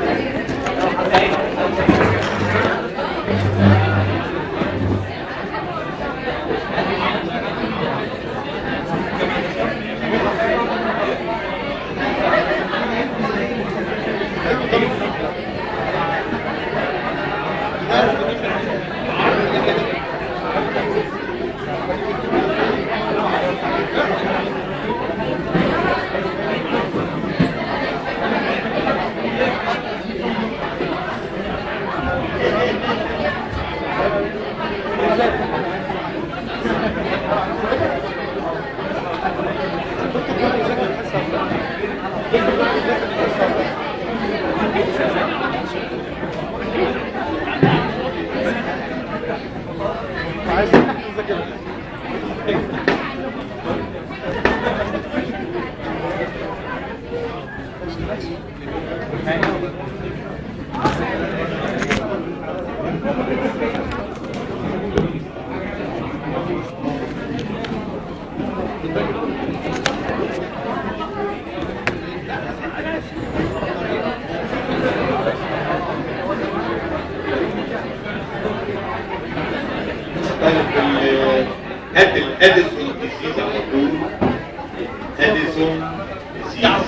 طيب ال- هات الاديسون ديزيز على طول اديسون ديزيز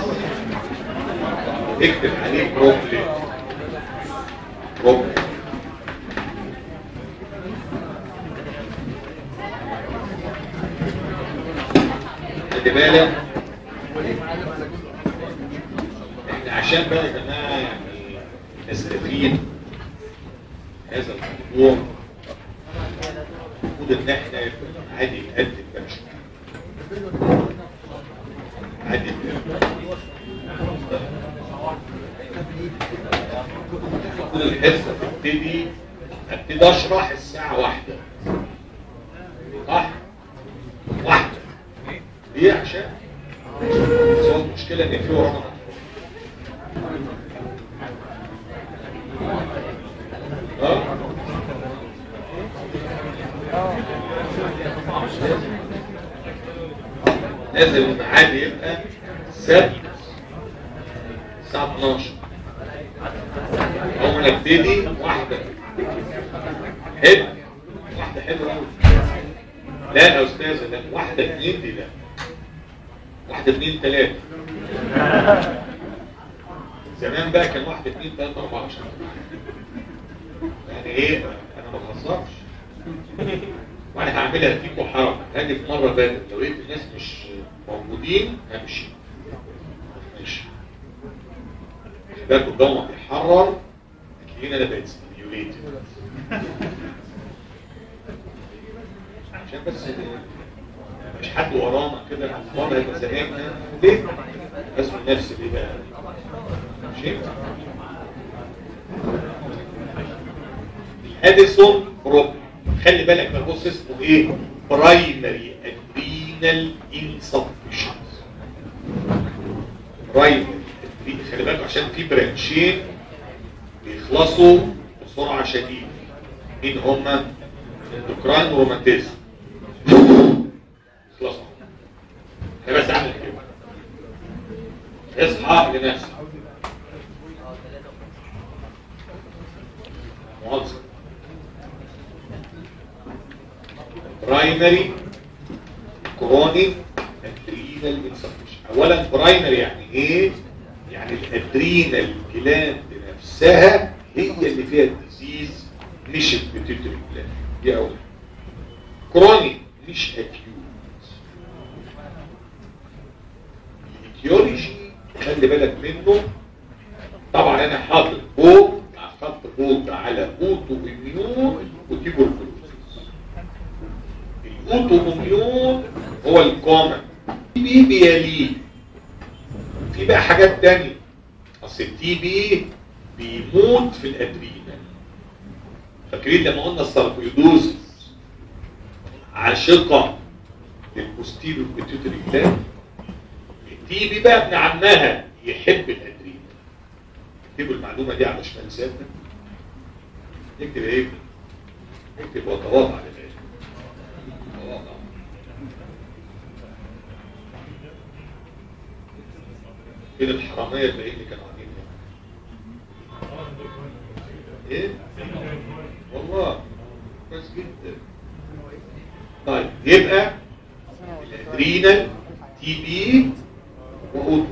اكتب عليه بروبلم بروبلم خلي بالك احنا عشان بقى يا جماعه يعني نستفيد هذا الموضوع المفروض ان احنا يبقى عادي نقدم بقى عادي نقدم المفروض الحصه تبتدي ابتدي اشرح الساعه واحدة صح؟ واحدة ليه عشان بس هو المشكلة ان في ورانا اه لازم الميعاد يبقى سبت الساعة 12 أول ما نبتدي واحدة حلو واحدة حلوة أوي لا يا أستاذة لا واحدة اتنين دي لا واحدة اتنين تلاتة زمان بقى كان واحدة اتنين تلاتة أربعة عشان يعني إيه أنا ما بهزرش وانا هعملها فيكم حركه هاجي في مره بدل لو لقيت الناس مش موجودين همشي ماشي خلي بالكم الجو ما بيحرر هتلاقيني انا بقيت ستيميوليتد عشان بس مش حد ورانا كده مره يبقى زماننا ليه؟ بس نفسي ليه بقى مش ينفع اديسون بروبلم خلي بالك من بص اسمه ايه برايمري ادرينال انسفشنس برايمري خلي بالك عشان في برانشين بيخلصوا بسرعه شديده مين هما الاندوكراين وروماتيزم خلصوا انا بس اعمل كده اصحى لنفسك مؤاخذه برايمري كرونيك ادرينال انسفشن اولا برايمري يعني ايه يعني الادرينال جلاند نفسها هي اللي فيها الديزيز مش البيتيوتري جلاند دي اول كرونيك مش اكيوت الايتيولوجي خلي بالك منه طبعا انا حاطط فوق خط فوق على اوتو اميون وتيبوركلوزيس الاوتو اميون هو الكومن بي بيليه في بقى حاجات تانية اصل التي بي بيموت في الادرينال فاكرين لما قلنا الساركويدوزيس عاشقة للبوستيريو بيتيوتري جلاند التي بي بقى ابن عمها يحب الادرينال اكتبوا المعلومة دي على شمال سابنا نكتب ايه نكتب وتواضع لله تواضع فين الحرامية الباقيين اللي كانوا قاعدين هنا؟ ايه والله كويس جدا طيب يبقى الادرينال تي بي واوتو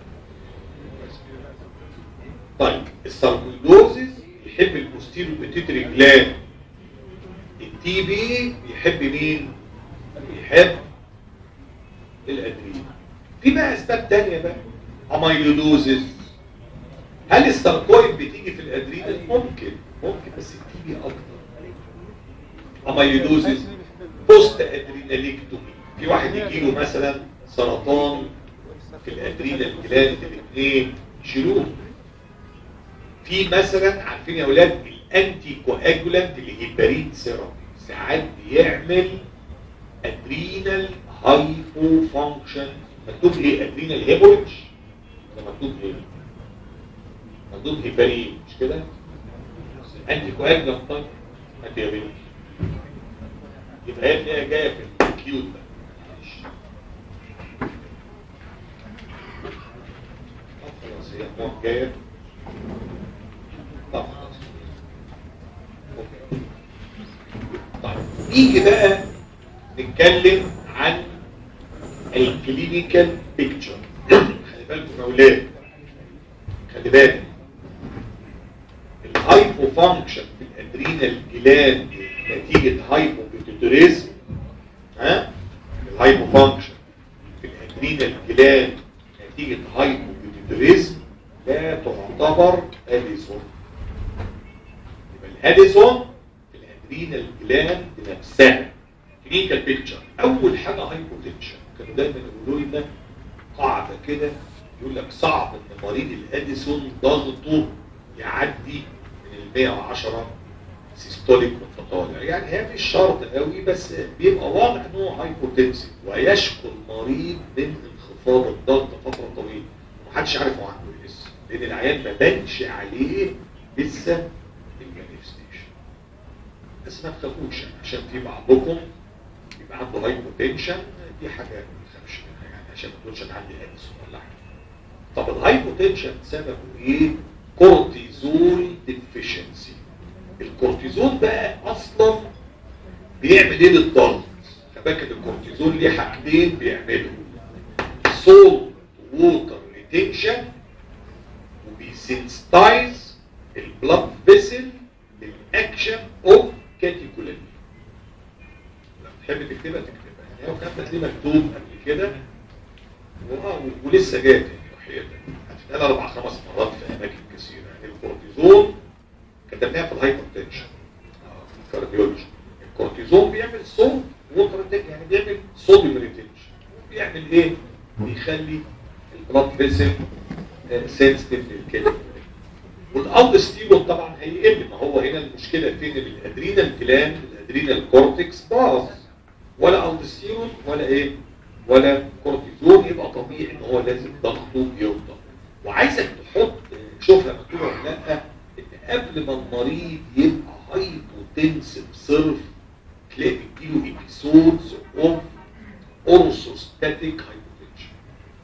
طيب الساركويدوزيس يحب البوستيرو بيتيتري جلاند التي بي بيحب مين بيحب الادرينال في بقى اسباب تانية بقى اميلودوزيس هل الساركويد بتيجي في الادرينال ممكن ممكن بس التي بي اكتر اميلودوزيس بوست ادريناليكتومي في واحد يجي له مثلا سرطان في الادرينال جلاند الاثنين يشيلوه في مثلا عارفين يا اولاد الانتي كواجولانت الهيبارين سيرم ساعات بيعمل ادرينال هايبو فانكشن مكتوب ايه ادرينال هيموريدج ده مكتوب ايه مكتوب هيبارين مش كده انتي كواجولانت طيب انتي هيبارين يبقى هي تلاقيها جايه في الكيوت بقى معلش. طب خلاص هي النوع جايه طب خلاص. أوكي. طيب نيجي بقى نتكلم عن الكلينيكال بيكتشر خلي بالكم يا اولاد خلي بالك الهايبو فانكشن في الادرينال جلاند نتيجه هايبو بيتوتوريزم ها الهايبو فانكشن في الادرينال جلاند نتيجه هايبو بيتوتوريزم لا تعتبر اديسون يبقى الاديسون في الادرينال جلاند نفسها كلينيكال بيكتشر اول حاجه هايبوتنشن كانوا دايما يقولوا لنا قاعده كده يقول لك صعب ان مريض الاديسون ضغطه يعدي من ال 110 سيستوليك وانفطالع يعني هي مش شرط قوي بس بيبقى واضح ان هو هايبوتنسيف ويشكو المريض من انخفاض الضغط فتره طويله ومحدش عارف هو عنده ايه لسه لان العيان ما بانش عليه لسه المانيفستيشن بس ما تخافوش يعني عشان في بعضكم يبقى عنده هايبوتنشن دي حاجه ما تخافش منها يعني عشان ما تقولش انا عندي اديسون ولا حاجه طب الهايبوتنشن سببه ايه؟ كورتيزول ديفيشنسي الكورتيزول بقى اصلا بيعمل ايه للضغط؟ فاكر الكورتيزول ليه حاجتين بيعملوا سولت ووتر ريتنشن وبيسنسيتايز البلاد فيسل للاكشن اوف كاتيكولين لو تحب تكتبها تكتبها يعني لو كانت ليه مكتوب قبل كده و- ولسه جاي تاني وحياتك هتتقال اربع خمس مرات في اماكن كثيره يعني الكورتيزون كتبناها في الهايبرتنشن في الكارديولوجي الكورتيزون بيعمل صوت ووتر يعني بيعمل صوديوم ريتنشن بيعمل ايه؟ بيخلي البلاد فيسل سنسيتيف للكلمه والالدستيرون طبعا هيقل ما هو هنا المشكله فين الادرينال جلاند الادرينال كورتكس باظ ولا الدستيرون ولا ايه ولا كورتيزون يبقى طبيعي ان هو لازم ضغطه يوطى وعايزك تحط شوفها مكتوبه ولا لا ان قبل ما المريض يبقى هايبوتنسيف صرف تلاقي بتجيله ابيسودز اوف اورثوستاتيك هايبوتنشن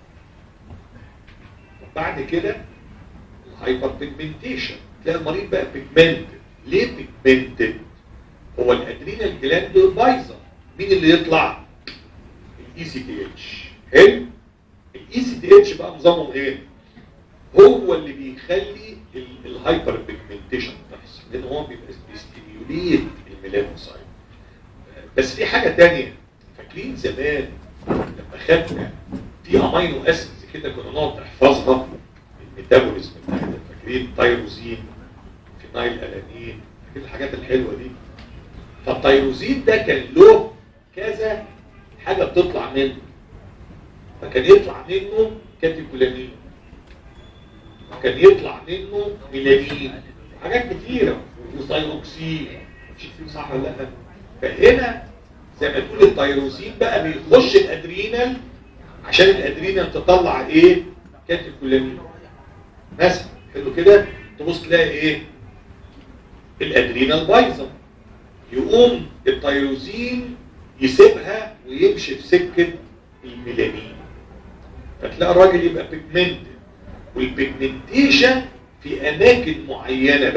بعد كده الهايبر بيجمنتيشن تلاقي المريض بقى بيجمنتد ليه بيجمنتد هو الادرينال جلاند بايظه مين اللي يطلع الاي سي تي اتش حلو الاي سي تي اتش بقى نظامه ايه هو اللي بيخلي ال- الهايبر بيجمنتيشن تحصل لان هو بيبقى بيستيميوليت الميلانوسايت بس في حاجه تانية فاكرين زمان لما خدنا في امينو اسيدز كده كنا نقعد نحفظها الميتابوليزم بتاعتها فاكرين تايروزين فينايل الانين فاكرين الحاجات الحلوه دي فالتايروزين ده كان له كذا حاجه بتطلع منه فكان يطلع منه كاتيكولامين وكان يطلع منه ميلانين حاجات كتيره وثايروكسين صح ولا لا فهنا زي ما تقول التيروسين بقى بيخش الادرينال عشان الادرينال تطلع ايه كاتيكولامين مثلا حلو كده تبص تلاقي ايه الادرينال بايظه يقوم التيروزين يسيبها ويمشي في سكه الميلانين فتلاقي الراجل يبقى بيجمنت والبيجمنتيشن في اماكن معينه بقى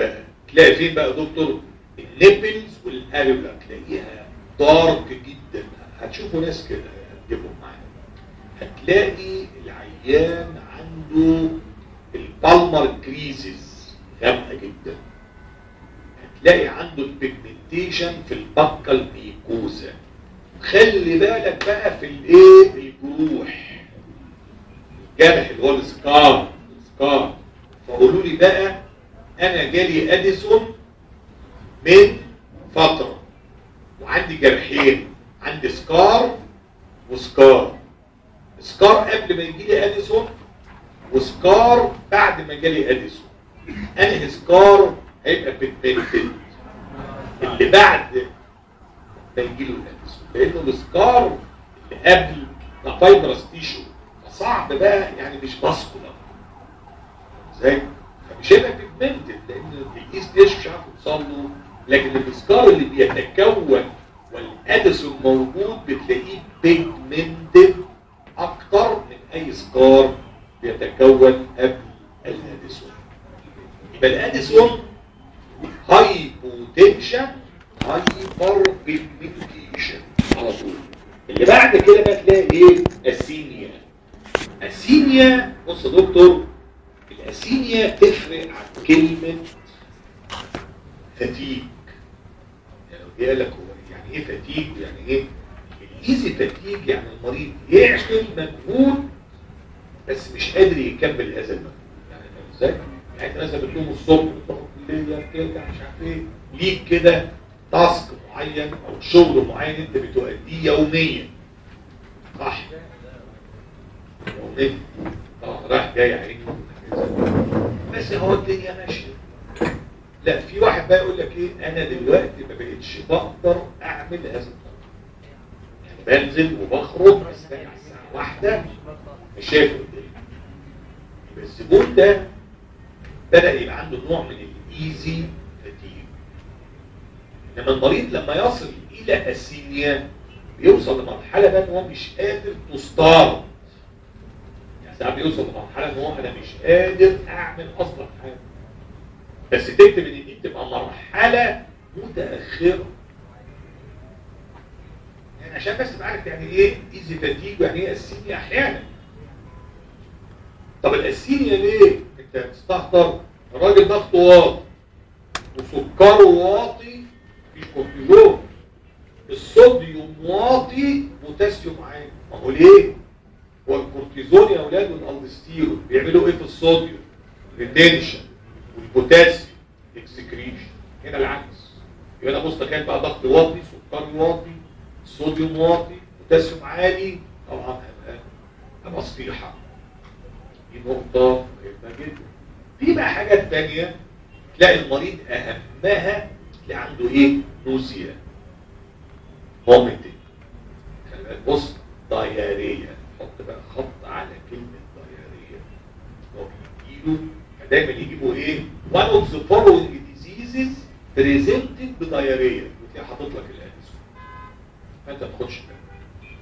تلاقي فين بقى يا دكتور النيبلز والاريولا تلاقيها دارك جدا هتشوفوا ناس كده هتجيبهم معانا هتلاقي العيان عنده البالمر كريزز غامقه جدا هتلاقي عنده البيجمنتيشن في البقه الميكوزا خلي بالك بقى في الايه الجروح الجرح اللي هو السكار السكار فقولوا لي بقى انا جالي اديسون من فتره وعندي جرحين عندي سكار وسكار سكار قبل ما يجي لي اديسون وسكار بعد ما جالي اديسون انهي سكار هيبقى بيجمنتد اللي بعد ما يجي له الاديسون لانه السكار اللي قبل ده فايبرس تيشو فصعب بقى يعني مش ماسكولار ازاي فمش هيبقى بيجمنتد لان الايس ديش مش عارف يوصل له لكن السكار اللي بيتكون والاديسون موجود بتلاقيه بيجمنتد اكتر من اي سكار بيتكون قبل الاديسون يبقى الاديسون هايبوتنشن هايبر بيجمنتيشن على طول اللي بعد كده بقى تلاقي ايه اسينيا اسينيا بص يا دكتور الاسينيا تفرق عن كلمه فتيج يعني لو قال لك هو يعني ايه فتيج يعني ايه الايزي فتيج يعني المريض يعمل مجهود بس مش قادر يكمل هذا المجهود يعني فاهم ازاي؟ يعني انت مثلا بتقوم الصبح بتروح بالليل بترجع مش عارف ايه ليك كده تاسك معين او شغل معين انت بتؤديه يوميا صح يوميا طبعا رايح جاي عيني بس هو الدنيا ماشيه لا في واحد بقى يقول لك ايه انا دلوقتي ما بقتش بقدر اعمل هذا الطلب يعني بنزل وبخرج بستنى على الساعه واحده مش شايف قدامي يبقى الزبون ده بدا يبقى عنده نوع من الايزي فتيج انما المريض لما يصل الى اسينيا بيوصل لمرحله بقى ان هو مش قادر تستار يعني ساعات بيوصل لمرحله ان هو انا مش قادر اعمل اصلا حاجه بس تكتب ان دي بتبقى مرحله متاخره يعني عشان بس تبقى عارف يعني ايه ايزي فاتيج يعني ايه اسينيا احيانا طب الاسينيا ليه؟ انت بتستحضر الراجل ضغطه واطي وسكره واطي مفيش كورتيزون الصوديوم واطي بوتاسيوم عالي ما هو ليه؟ هو الكورتيزون يا اولاد والالدستيرون بيعملوا ايه في الصوديوم؟ ريتنشن والبوتاسيوم اكسكريشن هنا العكس يبقى انا بص تخيل بقى ضغط واطي سكري واطي صوديوم واطي بوتاسيوم عالي طبعا هبقى صفيحه دي نقطه مهمه جدا في بقى حاجات تانية تلاقي المريض اهمها تلاقي عنده ايه نوزيا فوميتنج خلي بالك بص داياريه حط بقى خط على كلمه داياريه هو بيجيله دايما يجيبوا ايه one of the following diseases presented بdiarrhea وتلاقي حاطط لك الاديسون فانت ما تاخدش بالك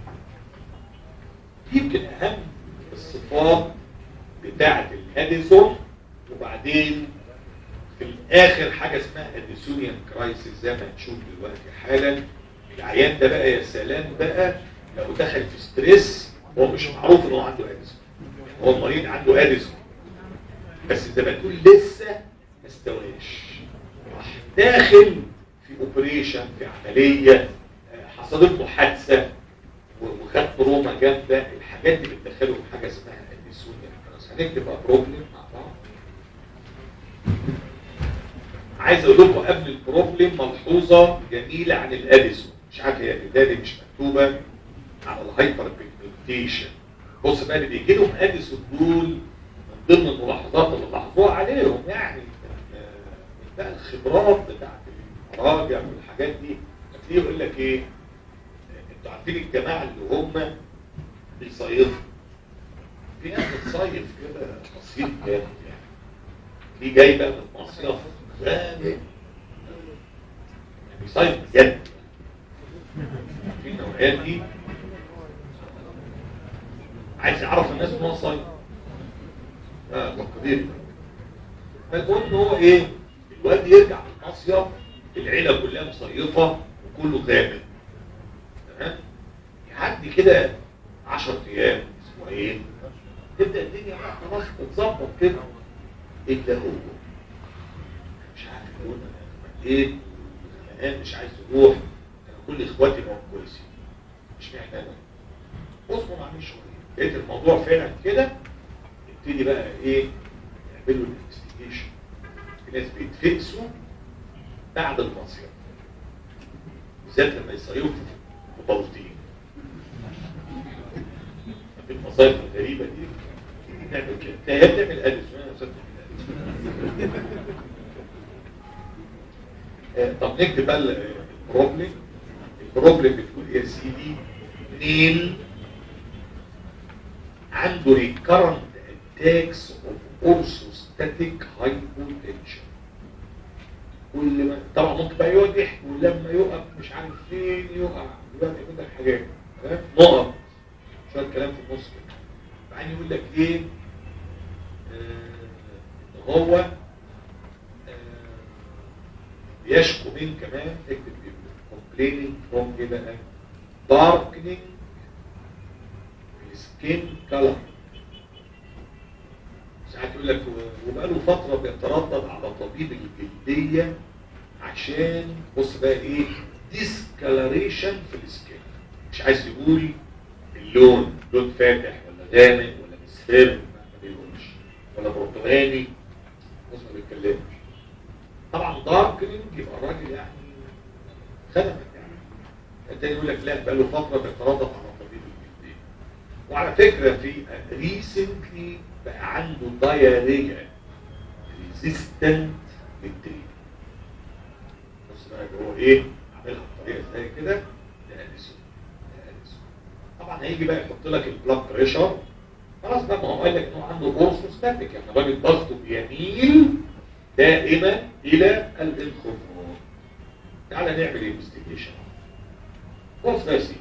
يمكن اهم الصفات بتاعه الاديسون وبعدين في الاخر حاجه اسمها اديسونيان كرايسيس زي ما هنشوف دلوقتي حالا العيان ده بقى يا سلام بقى لو دخل في ستريس هو مش معروف ان هو عنده اديسون هو المريض عنده اديسون بس انت بتقول لسه ما استواش راح داخل في اوبريشن في عمليه حصلت له حادثه وخد تروما جامده الحاجات دي بتدخله في حاجه اسمها اديسونيا خلاص هنكتب بقى بروبلم مع بعض عايز اقول لكم قبل البروبلم ملحوظه جميله عن الاديسون مش عارف هي الاداه مش مكتوبه على الهايبر بيجمنتيشن بص بقى اللي بيجي لهم اديسون دول ضمن الملاحظات اللي لاحظوها عليهم يعني بقى الخبرات بتاعت المراجع والحاجات دي هتلاقيه يقول لك ايه انتوا عارفين الجماعه اللي هم بيصيفوا في ناس بتصيف كده تصيف جامد يعني في جاي بقى من المصيف غامق يعني بيصيف بجد في النوعيات دي عايز يعرف الناس ان هو صيف تقدير فالمهم ان هو ايه الواد يرجع من المصيف العيله كلها مصيفه وكله غامق تمام يعدي كده 10 ايام اسبوعين تبدا الدنيا بقى خلاص تتظبط كده الا هو مش عارف يقول انا ايه انا مش عايز اروح انا كل اخواتي بقوا كويسين مش محتاج اصبر عليه شويه لقيت الموضوع فعلا كده يبتدي بقى ايه يعملوا الانفستيجيشن في ناس بيتفقسوا بعد المصيف بالذات لما يصيفوا في بلطيم المصايف الغريبه دي تعمل كده هي بتعمل ألف أنا وصلت آه، طب نكتب بقى البروبلم البروبلم بتقول يا سيدي نيل عنده recurrent attacks of orthostatic hypotension كل ما طبعا ممكن بقى يقعد يحكي ولما يقف مش عارف فين يقع يبقى يقول لك حاجات تمام نقط شويه كلام في النص كده بعدين يقول لك ايه آه هو آه بيشكو من كمان اكتب complaining from ايه بقى darkening skin color ساعات يقول لك وبقاله فترة بيتردد على طبيب الجلدية عشان بص بقى ايه discoloration في السكين مش عايز يقول اللون لون فاتح ولا غامق ولا مصفر ما بيقولش ولا برتقاني بص ما بيتكلمش طبعا داركنينج يبقى الراجل يعني خدمك يعني التاني يقول لك لا بقاله فترة بيتردد على طبيب الجلدية وعلى فكرة في ريسنتلي بقى عنده دايريا ريزيستنت للتريد بص بقى هو ايه عاملها بطريقه زي كده ده أليسون ده أليسون طبعا هيجي بقى يحط لك البلاد بريشر خلاص بقى ما هو قال لك انه عنده اورثوستاتيك يعني الراجل ضغطه بيميل دائما الى الانخفاض تعالى نعمل انفستيجيشن بص بقى يا سيدي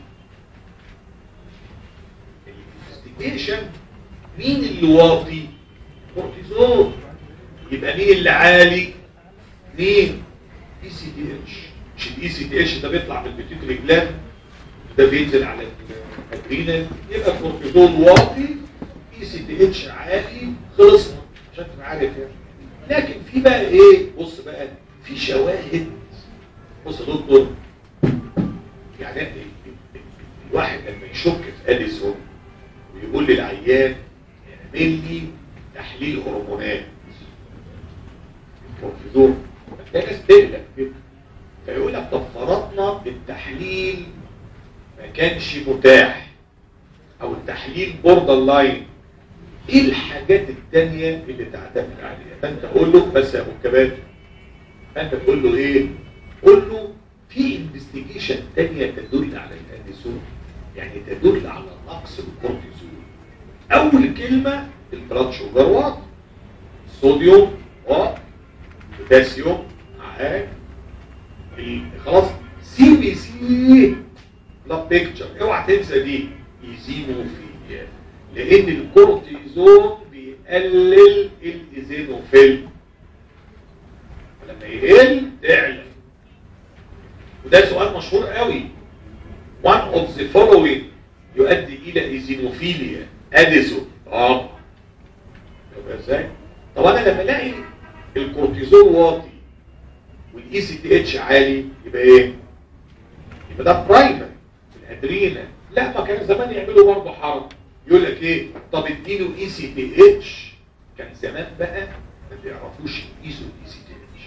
الانفستيجيشن مين اللي واطي كورتيزون يبقى مين اللي عالي مين اي سي دي اتش مش الاي سي دي اتش ده بيطلع من البيتيوتري جلاند ده بينزل على الادرينال يبقى الكورتيزون واطي اي سي دي اتش عالي خلصنا عشان تبقى عارف يعني لكن في بقى ايه بص بقى في شواهد بص يا دكتور يعني الواحد لما يشك في اديسون ويقول للعيان اعمل لي تحليل هرمونات الكورتيزون ده ناس تقلق كده فيقول لك طب فرضنا التحليل ما كانش متاح او التحليل بوردر لاين ايه الحاجات التانية اللي تعتمد عليها فانت قول له بس يا ابو الكباتن فانت تقول له ايه قول له في انفستيجيشن تانية تدل على الاديسون يعني تدل على نقص الكورتيزون اول كلمة البلاد شوجر واطي الصوديوم واطي بوتاسيوم عالي خلاص سي بي سي بلاد بيكتشر اوعى تنسى دي ايزينوفيليا لان الكورتيزون بيقلل الايزينوفيل ولما يقل تعلى وده سؤال مشهور قوي one of the following يؤدي الى ايزينوفيليا اديسون اه يبقى ازاي طب انا لما الاقي الكورتيزون واطي والاي سي تي اتش عالي يبقى ايه يبقى ده برايمر الادرينا لا ما كان زمان يعملوا برضه حرب يقول لك ايه طب اديله اي سي تي اتش كان زمان بقى ما بيعرفوش يقيسوا الاي سي تي اتش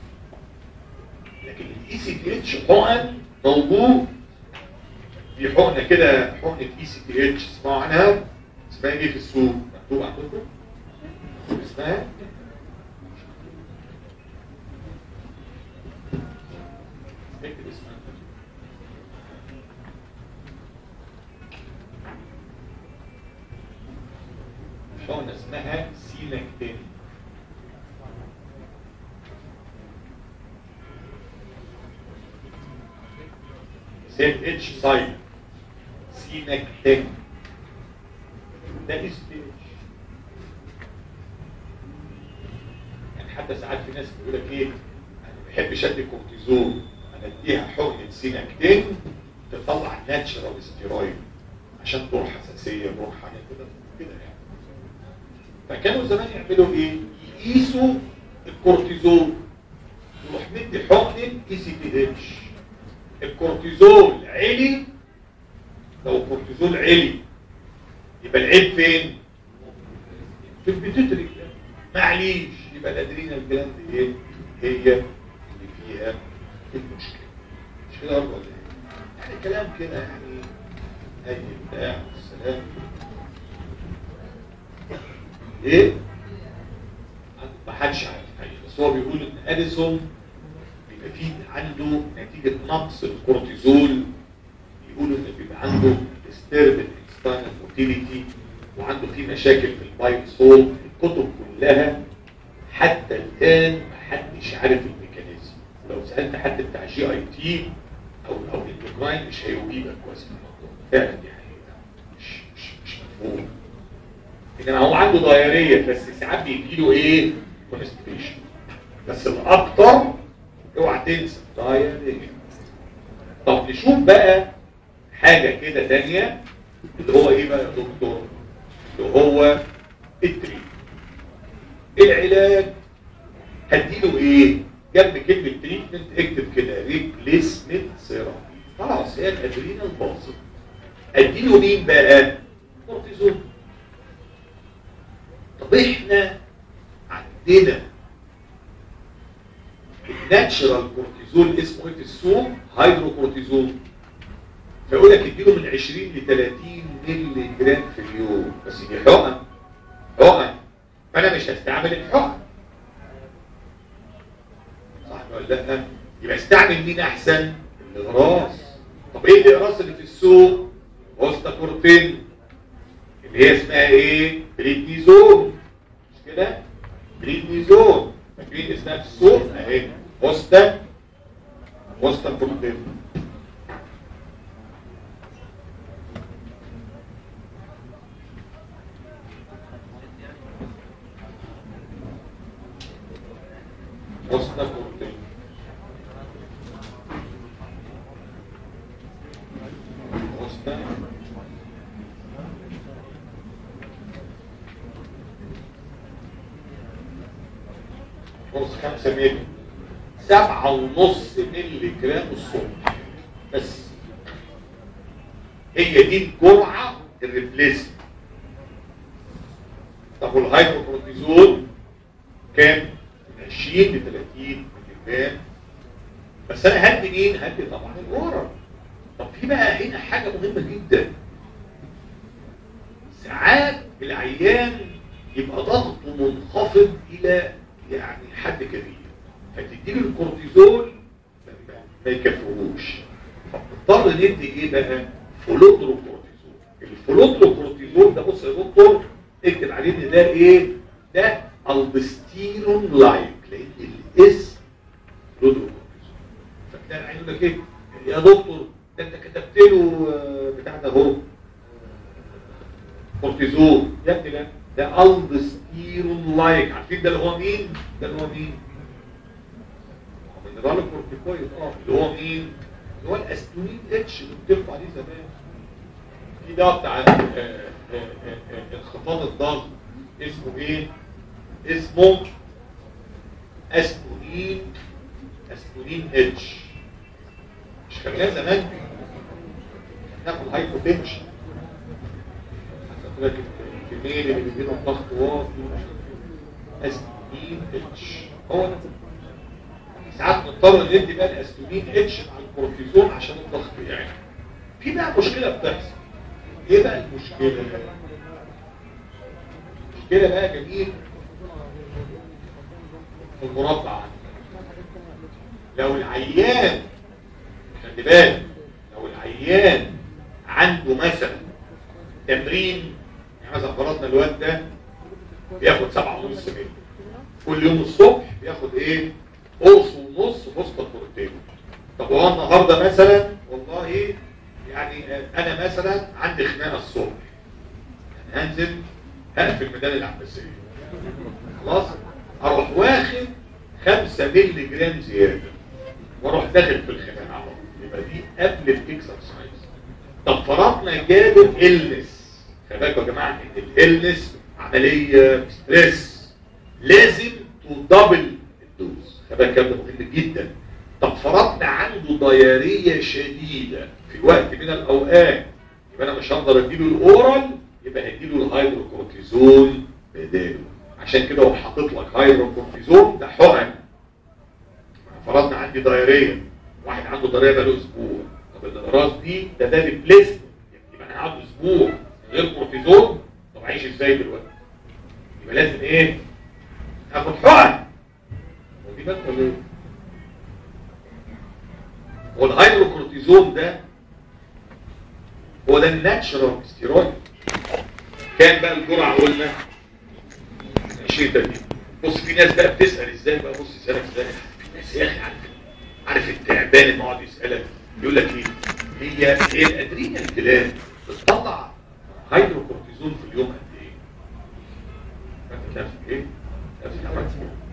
لكن الاي سي تي اتش حقن موجود في حقنه كده حقنه اي سي تي اتش اسمعوا عنها اسمها ايه في السوق مكتوب عندكم اسمها اكتب اسمها حقنه اسمها سيلاكتين زد اتش ساين سينكتين ده اس بي اتش حتى ساعات في ناس بيقول لك ايه انا ما بحبش ادي كورتيزون انا اديها حقنه سيناكتين تطلع ناتشرال ستيرويد عشان تروح حساسيه تروح حاجه كده كده يعني فكانوا زمان يعملوا ايه؟ يقيسوا الكورتيزون يروح مدي حقنه اي سي تي اتش الكورتيزول عالي لو الكورتيزول عالي يبقى العيب فين؟ في البيتوتري معليش يبقى الادرينال جلاند ايه؟ هي اللي فيها المشكله مش كده برضه ولا ايه؟ يعني كلام كده يعني اي بتاع السلام ايه؟ ما حدش عارف الحقيقة. بس هو بيقول ان اديسون بيبقى فيه عنده نتيجه نقص الكورتيزول بيقولوا ان بيبقى عنده disturbed external motility وعنده فيه مشاكل في البايت سول الكتب كلها حتى الان ما حدش عارف الميكانيزم ولو سالت حد بتاع جي اي تي او او الاندوكراين مش هيجيبك كويس في الموضوع فعلا دي حقيقه مش مش مش مفهوم انما هو عنده ضياريه بس ساعات بيجي له ايه؟ كونستيبيشن بس الاكتر اوعى تنسى ضياريه طب نشوف بقى حاجه كده ثانيه اللي هو ايه بقى يا دكتور؟ اللي هو التريت العلاج هديله ايه؟ جنب كلمه تريتمنت اكتب كده ريبليسمنت ثيرابي خلاص هي الادرينال باظت اديله مين بقى؟ كورتيزون طب احنا عندنا الناتشرال كورتيزول اسمه ايه في السوق هيدروكورتيزون فيقول لك اديله من 20 ل 30 مللي جرام في اليوم بس دي حقن حقن فانا مش هستعمل الحقن صح ولا لا يبقى استعمل مين احسن الاغراس طب ايه الاغراس اللي في السوق هوستاكورتين اللي هي اسمها ايه بريدنيزون مش كده بريدنيزون فاكرين اسمها في السوق اهي هوستا هوستاكورتين هوستاكورتين هوستا بص خمسة مللي سبعة ونص مللي جرام الصبح بس هي دي الجرعة الريبليس طب والهايدروكورتيزون كام؟ من 20 ل 30 مللي جرام بس انا هدي مين؟ هدي طبعا الورم طب في بقى هنا حاجة مهمة جدا ساعات العيان يبقى ضغطه منخفض الى يعني حد كبير فتديله الكورتيزول ما يكفيهوش فبنضطر ندي ايه بقى فلودرو كورتيزول الفلودرو كورتيزول ده بص يا دكتور اكتب عليه ان ده ايه ده البستيرون لايك لان الاسم فلودرو كورتيزول فتلاقي العيان يقول لك ايه يا دكتور ده انت كتبت له آه، بتاع ده اهو كورتيزون يا ابني لا ده البستيرون لايك عارفين ده اللي هو مين؟ ده اللي هو مين؟ النضال الكورتيكويد اه اللي هو مين؟ اللي هو الاستونين اتش اللي بترفع عليه زمان في ده بتاع آه، آه، آه، آه، انخفاض الضغط اسمه ايه؟ اسمه استونين استونين اتش مش خليها زمان ناخد هايبوتنشن حتى الكميل اللي بيجيله ضغط واطي استونين اتش هو ده ساعات نضطر ندي بقى الاستونين اتش مع الكورتيزون عشان الضغط يعني في بقى مشكله بتحصل ايه بقى المشكله المشكله بقى جميل في المربع عندنا لو العيان خلي بالك لو العيان عنده مثلا تمرين يعني مثلا فرضنا الواد ده بياخد سبعة ونص مللي كل يوم الصبح بياخد ايه قرص ونص فوسفور بروتين طب هو النهارده مثلا والله يعني انا مثلا عندي خناقه الصبح يعني هنزل هقفل ميدان العباسيه خلاص اروح واخد 5 مللي جرام زياده واروح داخل في الخناقه على طول يبقى دي قبل الاكسرسايز طب فرضنا جابر النس خلي بالكم يا جماعه ان الالنس عمليه ستريس لازم تدبل الدوز خلي بالك ده مهم جدا طب فرضنا عنده ضياريه شديده في وقت من الاوقات يبقى انا مش هقدر اديله الاورال يبقى هديله الهيدروكورتيزون بداله عشان كده هو حاطط لك هيدروكورتيزون ده حقن فرضنا عندي ضياريه واحد عنده ضياريه بقاله اسبوع طب الاقراص دي ده ده ريبليسمنت يبقى انا قعدت اسبوع من غير كورتيزون طب اعيش ازاي دلوقتي يبقى لازم ايه اخد حقن هو دي بس ولا ايه هو الهيدروكورتيزون ده هو ده الناتشرال ستيرويد كان بقى الجرعه قلنا 20 30 بص في ناس بقى بتسال ازاي بقى بص يسالك ازاي في ناس يا اخي عارف عارف التعبان اللي يقعد يسالك يقول لك ايه هي هي الادرينال جلاند بتطلع هيدروكورتيزون في اليوم قد ايه؟ فانت نفسك ايه؟ نفسك عملت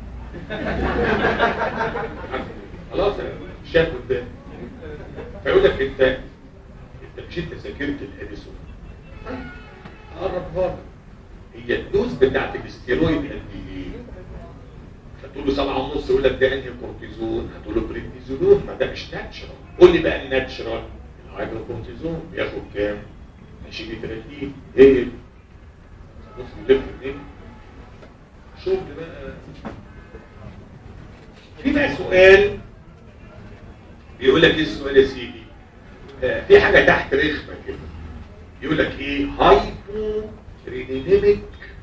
خلاص مش شايف قدام فيقول لك انت انت مش انت ذاكرت الاديسون قرب بره هي الدوز بتاعت الاستيرويد قد ايه؟ فتقول له سبعة ونص يقول لك ده انهي كورتيزون هتقول له بريدنيزولون ما ده مش ناتشرال قول لي بقى الناتشرال الهيدروكورتيزون بياخد كام؟ 20 30 ايه بص بيلف منين؟ شغل بقى في بقى سؤال بيقول لك ايه السؤال يا سيدي؟ آه في حاجه تحت رخمه كده يقول لك ايه؟ هايبو رينينيميك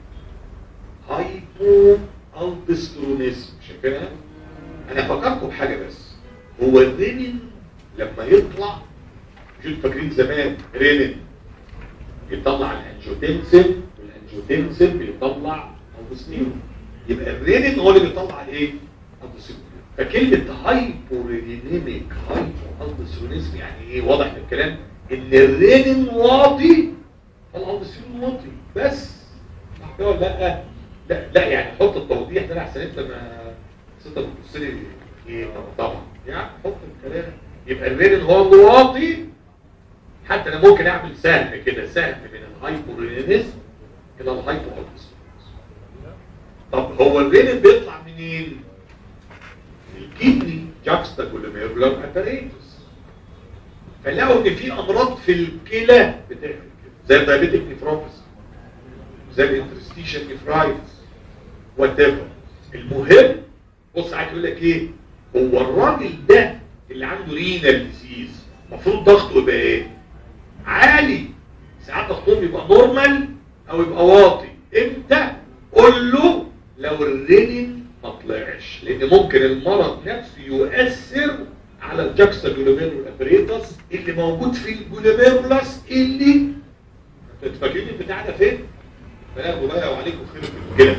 هايبو الدسترونيزم شايفينها؟ انا فكركم بحاجه بس هو الرينين لما يطلع مش فاكرين زمان رينين بيطلع الانجيوتنسين والانجيوتنسين بيطلع الدستيرون يبقى الرينين هو اللي بيطلع الايه؟ الدستيرون فكلمه هايبورينيميك هايبو الدسترونيزم يعني ايه؟ واضح من الكلام ان الرينين واطي الالدستيرون واطي بس صح كده ولا لا؟ لا لا يعني حط التوضيح ده احسن انت ما انت بتبص لي ايه طب طبعا يعني حط الكلام يبقى الرينين هو الواطي حتى انا ممكن اعمل سهم كده سهم من الهايبورينيزم الى الهايبوالدسترونيزم طب هو الرينين بيطلع منين؟ من الكدني جاكستا كولوميرولار اباريتس فلقوا ان في امراض في الكلى بتعمل كده زي الدايابيتيك نيفروباثي زي الانترستيشن نيفرايتس وات ايفر المهم بص عايز يقول لك ايه هو الراجل ده اللي عنده رينال ديزيز المفروض ضغطه يبقى ايه عالي ساعات ضغطهم يبقى نورمال او يبقى واطي امتى قول له لو الرينين ما طلعش لان ممكن المرض نفسه يؤثر على الجاكستا جلوميرول ابريتس اللي موجود في الجلوميرولاس اللي انتوا فاكرين البتاع ده فين؟ بلاغوا بقى وعليكم خير في الكلى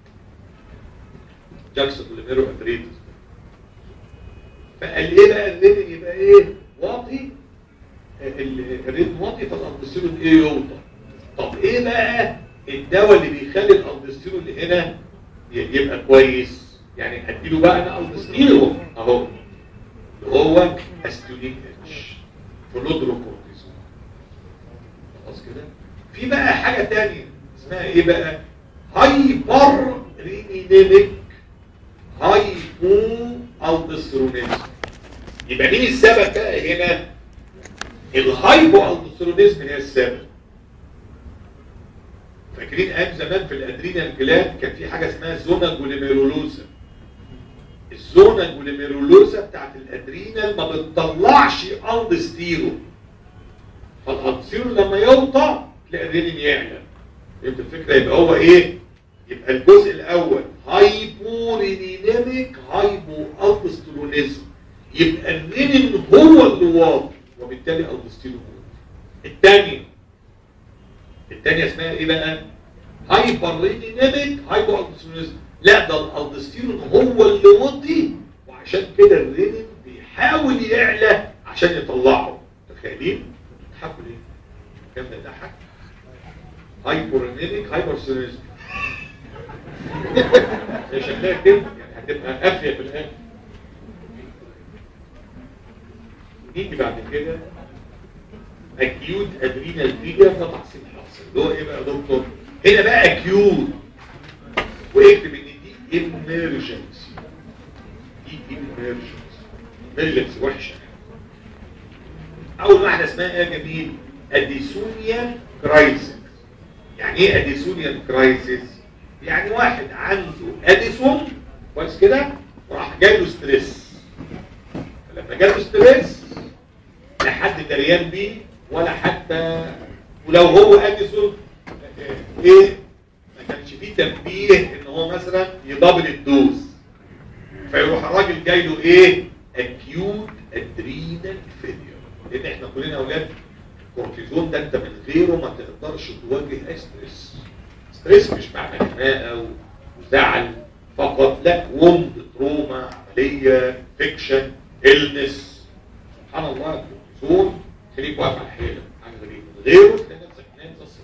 جاكسون ليميرو ابريتس فقال ايه بقى الريتم يبقى ايه واطي الريتم واطي فالالدستيرون ايه يوطى طب ايه بقى الدواء اللي بيخلي الالدستيرون اللي هنا يبقى كويس يعني اديله بقى انا الدستيرون اهو اللي هو استوليك اتش فلودروكورتيزون خلاص كده في بقى حاجه ثانيه اسمها ايه بقى هايبر رينينيميك هايبو الدسترونيزم يبقى مين السبب بقى هنا الهايبو الدسترونيزم هي السبب فاكرين ايام زمان في الادرينال جلاند كان في حاجه اسمها زونا جوليميرولوزا الزونا جوليميرولوزا بتاعت الادرينال ما بتطلعش الدستيرون فالالدستيرون لما يوطى تلاقي الرينين يعلى فهمت الفكره يبقى هو ايه يبقى الجزء الاول هايبورينيميك هايبو الدسترونيزم يبقى الرينين هو اللي واطي وبالتالي الدستيرون الثاني الثانيه اسمها ايه بقى هايبر رينيميك هايبو الدسترونيزم لا ده الالدستيرون هو اللي واطي وعشان كده الرينين بيحاول يعلى عشان يطلعه تخيلين تضحكوا ليه كام ده ضحك هايبورينيميك هايبرسونيزم هي شكلها كده يعني هتبقى قافيه في الاخر نيجي بعد كده اكيوت ادرينال فيلير ده تحصيل حاصل اللي هو ايه بقى يا دكتور هنا بقى اكيوت واكتب ان دي emergency دي emergency emergency وحشه اول واحده اسمها ايه يا جميل اديسونيا كرايسيس يعني ايه اديسونيا كرايسيس يعني واحد عنده اديسون كويس كده وراح جاي له ستريس فلما جاله ستريس لا حد دريان بيه ولا حتى ولو هو اديسون ايه ما كانش فيه تنبيه ان هو مثلا يدبل الدوز فيروح الراجل جاي له ايه اكيوت ادرينال فيلير لان احنا كلنا اولاد الكورتيزون ده انت من غيره ما تقدرش تواجه اي ستريس ستريس مش معنى خناقه وزعل فقط لا وند تروما عمليه فيكشن النس سبحان الله الكورتيزون خليك واقف على الحيله حاجه غريبه من غيره تلاقي نفسك نام تصل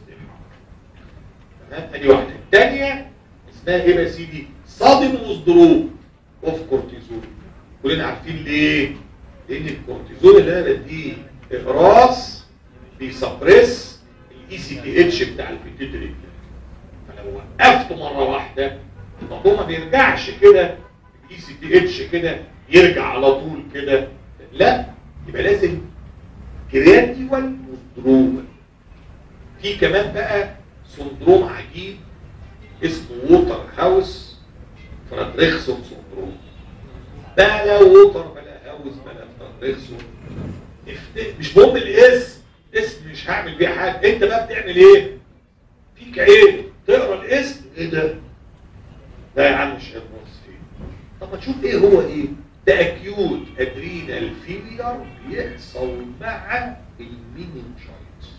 تمام ادي واحده الثانيه اسمها ايه بقى يا سيدي صادم وصدروب اوف كورتيزون كلنا عارفين ليه لان الكورتيزون اللي انا بديه اقراص بيسبريس الاي سي تي اتش بتاع البيتيوتري فلو وقفته مره واحده الموضوع ما بيرجعش كده الاي سي تي اتش كده يرجع على طول كده لا يبقى لازم جراديوال وذرول في كمان بقى سندروم عجيب اسمه ووتر هاوس فرادريخسون سندروم بلا ووتر بلا هاوس بلا فرادريخسون افت- مش مهم الاسم اسم مش هعمل بيه حاجه انت بقى بتعمل ايه فيك عين تقرا الاسم ايه ده لا يا عم مش هنبص فيه طب ما تشوف ايه هو ايه ده اكيوت ادرينال فيلير بيحصل مع المينينجايتس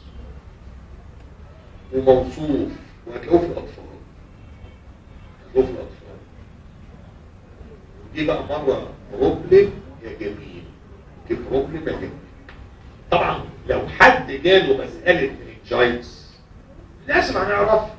وموصوف وهتلاقوه في الاطفال هتلاقوه في الاطفال دي بقى مره بروبلم يا جميل دي بروبلم يا جميل طبعا لو حد جاله مساله مننجايتس لازم هنعرفها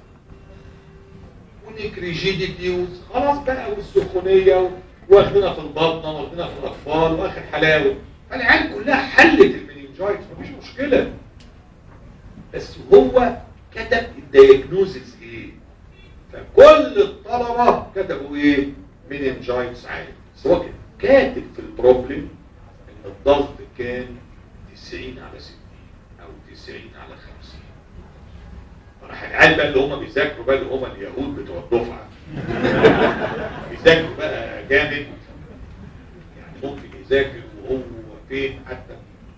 ونكريجيديتي خلاص بقى والسخونيه واخدنا في البطنه واخدنا في الاطفال واخر حلاوه فالعيال كلها حلت المننجايتس مفيش مشكله بس هو كتب الدياجنوزس ايه فكل الطلبه كتبوا ايه مننجايتس عادي بس هو كان كاتب في البروبلم ان الضغط كان 90 على 60 او 90 على 50 فراح العيال بقى اللي هم بيذاكروا بقى اللي هم اليهود بتوع الدفعه بيذاكروا بقى جامد يعني ممكن يذاكر وهو فين حتى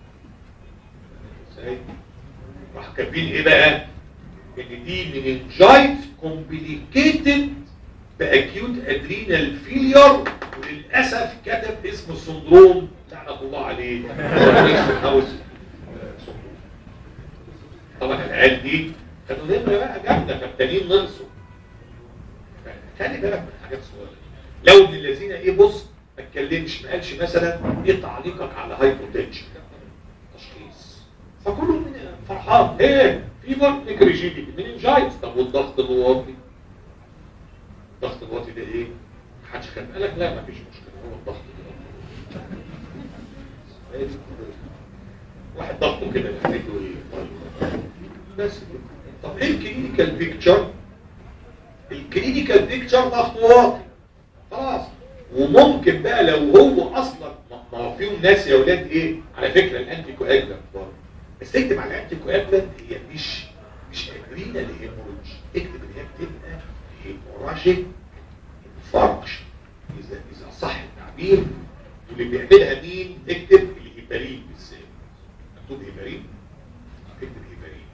ازاي راح كاتبين ايه بقى ان دي مننجايت كومبليكيتد باكيوت ادرينال فيلير وللاسف كتب اسم السندروم لعنه الله عليه هاوس سندروم طبعا العيال دي كانوا نمره بقى جامده فالتانيين نقصوا خلي بالك من حاجات صغيره لو ابن الذين ايه بص ما اتكلمش ما قالش مثلا ايه تعليقك على هايبوتنشن تشخيص فكله من فرحان ايه في ضغط نيكريجيدي مننجايتس طب والضغط الواطي الضغط الواطي ده ايه محدش خد قال لك لا ما فيش مشكله هو الضغط الواطي واحد ضغطه كده يعمل له ايه طيب بس كده. طب ايه الكلينيكال بيكتشر الكلينيكال بيكتشر ضغط واطي خلاص وممكن بقى لو هو اصلا ما هو فيهم ناس يا اولاد ايه على فكره الانتي كواجلانت برضه بس اكتب على الانتي كواجلانت هي مش مش ادرينا لهيموريدج اكتب ان هي بتبقى هيموراجيك انفاركشن اذا اذا صح التعبير واللي بيعملها مين اكتب الهيبارين بالذات مكتوب هيبارين اكتب هيبارين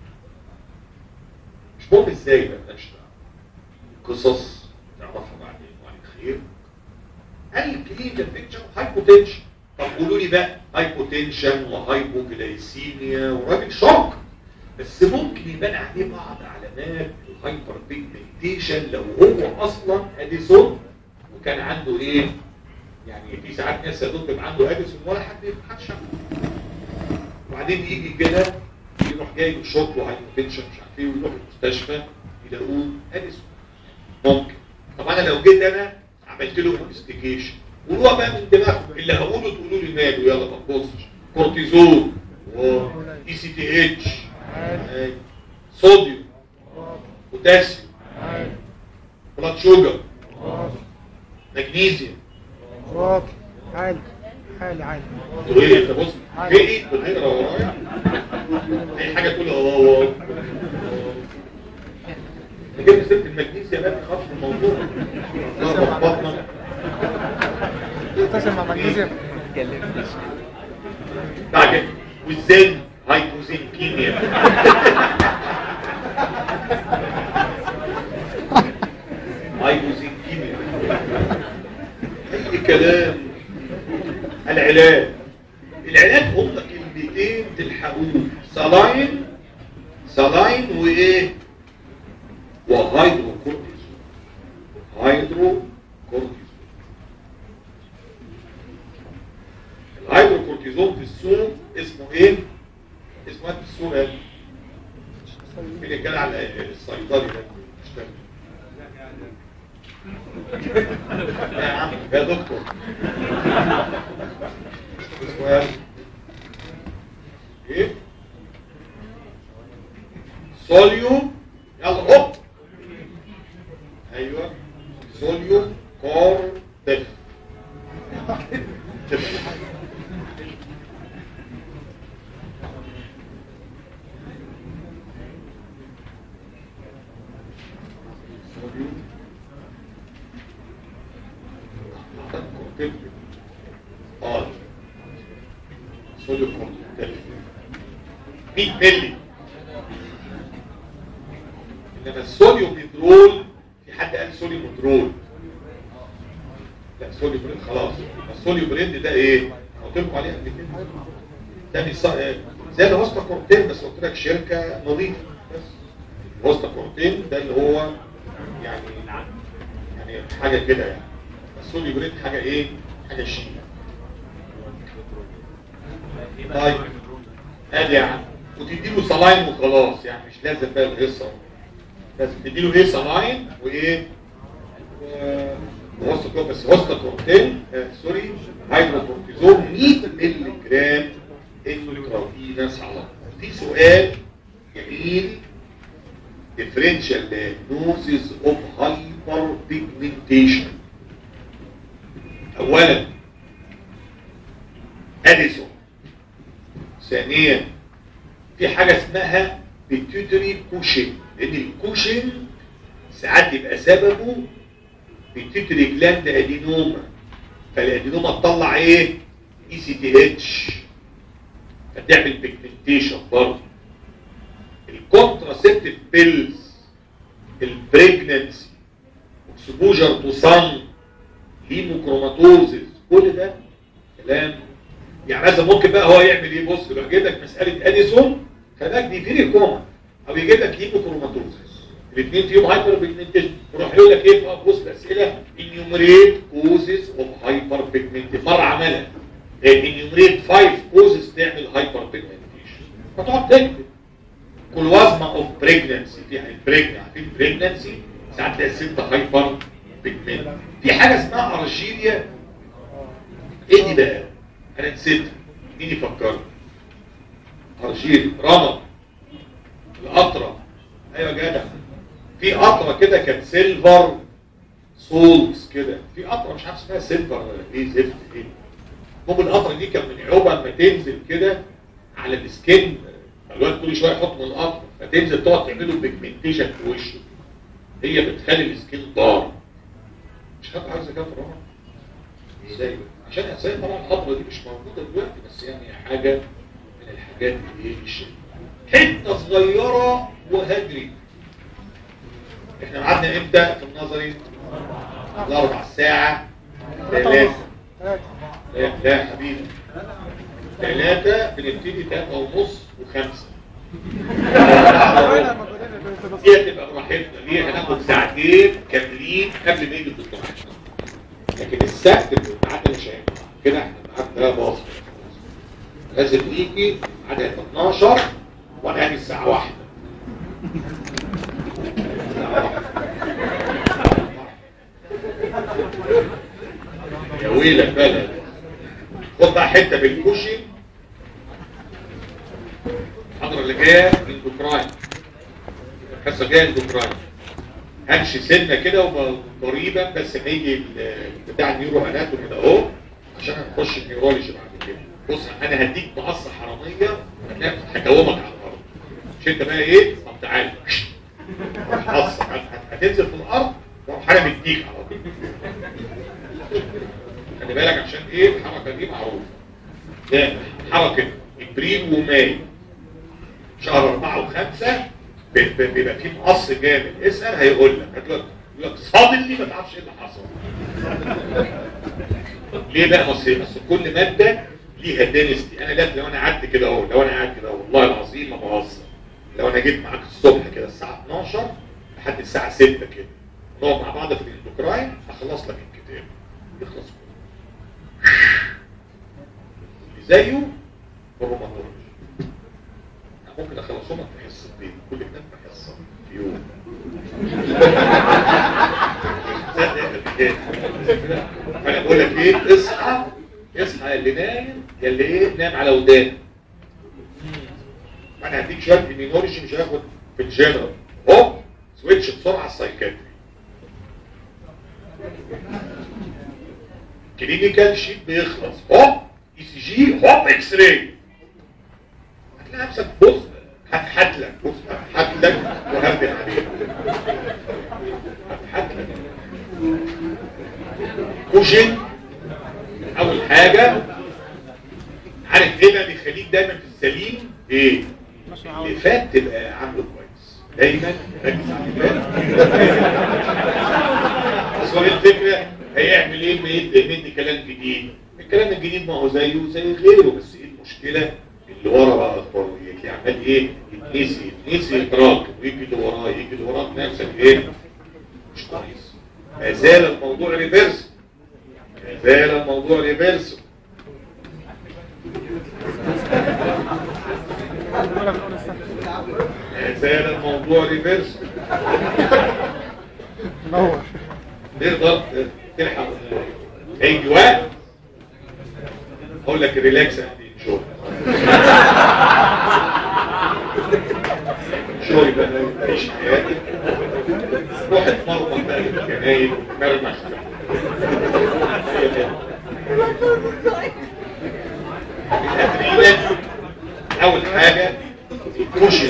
مش مهم ازاي ما بلاش قصص نعرفها بعدين وعليك خير اي كلينيكال بيكتشر هايبوتنشن طب قولوا لي بقى هايبوتنشن وهايبوجلايسيميا وراجل شوك بس ممكن يبان عليه بعض علامات الهايبر بيجمنتيشن لو هو اصلا اديسون وكان عنده ايه يعني في ساعات ناس يا دكتور يبقى عنده اديسون ولا حد حد شافه وبعدين يجي كده يروح جاي له شوك وهايبوتنشن مش عارف ايه ويروح المستشفى يلاقوه اديسون ممكن طب انا لو جيت انا عملت له انفستيجيشن قولوها بقى من دماغكم اللي هقوله تقولوا لي ماله يلا ما تبصش كورتيزون اي سي تي اتش صوديوم بوتاسيوم بلاد شوجر مغنيسيوم واطي عالي عالي عالي تقول ايه انت بص في ايه بتقرا ورايا اي حاجه تقول اه اه انا جبت سيره المغنيسيوم يا خلاص في الموضوع ضربة بطنك اتصل مع مغنيسيوم بعد والزن هايبوزين كيمياء هايبوزين كيمياء اي كلام العلاج العلاج هم كلمتين تلحقوه سلاين سلاين وايه وهيدرو كورتيزون هيدرو كورتيزون الهيدروكورتيزون في السوق اسمه ايه؟ اسمه ايه في السوق ايه؟ مين اللي كان على الصيدلي ده؟ اشتغل. لا يا عم يا دكتور اسمه ايه؟ ايه؟ سوليوم يلا هوب ايوه سوليوم كورتيف اه صوديوم كورتيف 100 مللي انما الصوديوم ميدرول في حد قال صوديوم ميدرول لا صوديوم بريد خلاص الصوديوم بريد ده ايه قلت لكم عليه قبل كده ده بيص- زي الوسطى كورتين بس قلت لك شركه نظيفه بس الوسطى كورتين ده اللي هو يعني يعني حاجه كده يعني الصوديوم بريد حاجه ايه حاجه شيك طيب ادي يعني وتديله صلاين وخلاص يعني مش لازم بقى القصه بس تديله ايه صلاين وايه و- ووسط كو- بس وسط كورتين آه سوري هيدروكورتيزون 100 مللي جرام انترافينس على طول. في سؤال جميل differential diagnosis of hyperpigmentation اولا اديسون ثانيا في حاجة اسمها بيتيوتري كوشن لان الكوشن ساعات يبقى سببه بيتيوتري جلاند ادينوما فالادينوما تطلع ايه اي سي تي اتش فتعمل بيجمنتيشن برضه الكونتراسيبتيف بيلز البريجننسي اكسبوجر تو صن هيموكروماتوزيس كل ده كلام يعني مثلا ممكن بقى هو يعمل ايه بص لو يجيب لك مساله اديسون فده دي فيري كومن او يجيب لك هيموكروماتوزيس الاثنين فيهم هايبر بيجمنتيشن يروح يقول لك ايه بقى بص الاسئله انيومريت كوزز اوف هايبر بيجمنتيشن مره عملها انيومريت 5 كوزز تعمل هايبر بيجمنتيشن فتقعد تكتب كل وزمه اوف بريجننسي في البريجننسي عارفين البريجننسي ساعات تلاقي الست هايبر بيجمنت في حاجه اسمها ارجيريا ايه دي بقى انا نسيتها مين يفكرني ارجيريا رمض القطره ايوه يا جدع في قطره كده كانت سيلفر سولز كده في قطره مش عارف اسمها سيلفر ايه زفت ايه المهم القطره دي كان من عقبه ما تنزل كده على السكين الواد كل شويه يحط من القطر فتنزل تقعد تعمله بيجمنتيشن في وشه هي بتخلي السكين ضار مش حاجه عايزه كده في رمض ازاي بقى؟ عشان اساسا طبعا الخطوه دي مش موجوده دلوقتي بس يعني حاجه من الحاجات اللي ايه الشيء حته صغيره وهجري احنا قعدنا امتى في النظري الاربع ساعه ثلاثه ثلاثة. لا لا يا حبيبي ثلاثه بنبتدي ثلاثه ونص وخمسه أنا ما بدأنا دي هتبقى براحتنا دي هناخد ساعتين كاملين قبل ما يجي الدكتور لكن السبت الميعاد مش هينفع كده احنا الميعاد ده باظ لازم نيجي ميعاد هيبقى 12 وانا هاجي الساعه 1 الساعة واحدة. ويلك بقى لا. خد بقى حته بالكوشن الحضره اللي جايه اندوكراين الحصه الجايه اندوكراين همشي سنه كده وقريبا بس ما يجي ال- بتاع النيورو اناتومي ده اهو عشان هنخش النيورولوجي بعد كده بص انا هديك مقصه حراميه هجاوبك على الارض مش انت بقى ايه طب تعالى مقصه هتنزل في الارض واروح انا مديك على طول خلي بالك عشان ايه الحركه دي معروفه ده حركه ابريل وماي شهر أربعة وخمسة ب- ب- بيبقى فيه مقص جامد اسأل هيقول لك هتقول لك يقول لك صادم لي ما تعرفش ايه اللي حصل ليه بقى اصل اصل كل ماده ليها دينستي انا لا لو انا قعدت كده اهو لو انا قاعد كده أهو، والله العظيم ما بهزر لو انا جيت معاك الصبح كده الساعه 12 لحد الساعه 6 كده نقعد مع بعض في الاندوكراين اخلص لك الكتاب يخلص كله اللي زيه الروماتولوجي أنا ممكن اخلصهم في حصتين كل كتاب في حصه في يوم فانا بقول لك ايه اصحى اصحى يا اللي نايم يا اللي ايه نام على ودانك انا هديك شويه مينوريشن مش هاخد في الجنرال هوب سويتش بسرعه السايكاتري كلينيكال شيت بيخلص هوب اي سي جي هوب اكس راي هتلاقي نفسك بص هتحت لك بص هتحت لك وهبل عليك هتحت لك كوشن اول حاجه عارف ايه بقى بيخليك دايما في السليم ايه ماشي اللي فات تبقى عامله كويس دايما ركز على اللي فات بس هو إيه الفكره هيعمل ايه ما يدي مدي كلام جديد الكلام الجديد ما هو زيه زي غيره بس ايه المشكله اللي ورا بقى اخباره ايه تلاقيه عمال ايه يتنسي يتنسي يتراكم ويجي اللي وراه يجي اللي وراه نفسك ايه مش كويس ما زال الموضوع ريفيرس ما زال الموضوع ريفيرس ولا من أول السنة ما زال الموضوع ريفيرس نور تقدر تلحق هيجي وقت اقول لك ريلاكس يا حبيبي شغل شغل بقى عيش حياتك روح اتمرمط بقى في الجناين مرمش الادرينال اول حاجه الكوشن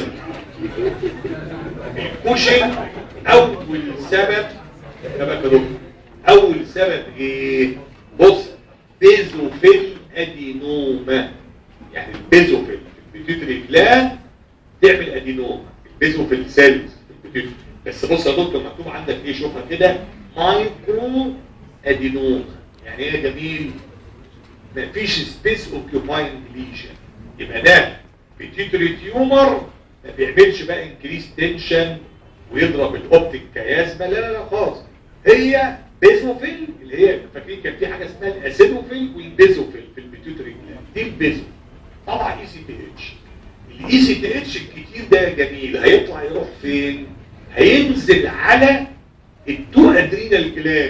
الكوشن اول سبب سبب يا دكتور اول سبب ايه بص بيزوفيل ادينوما يعني البيزوفيل في البيتيوتري جلاند تعمل ادينوما البيزوفيل سيلز في البيتيوتري بس بص يا دكتور مكتوب عندك ايه شوفها كده مايكرو ادينوما يعني ايه يا جميل مفيش سبيس اوكيوباينج ليجن يبقى ده بيتيوتري تيومر ما بيعملش بقى انكريس تنشن ويضرب الاوبتيك كيازما لا لا لا خالص هي بيزوفيل اللي هي فاكرين كان في حاجه اسمها الاسيدوفيل والبيزوفيل في البيتيوتري جلاند دي البيزو طبعا اي سي تي اتش الاي سي تي اتش الكتير ده جميل هيطلع يروح فين هينزل على التو ادرينال جلاند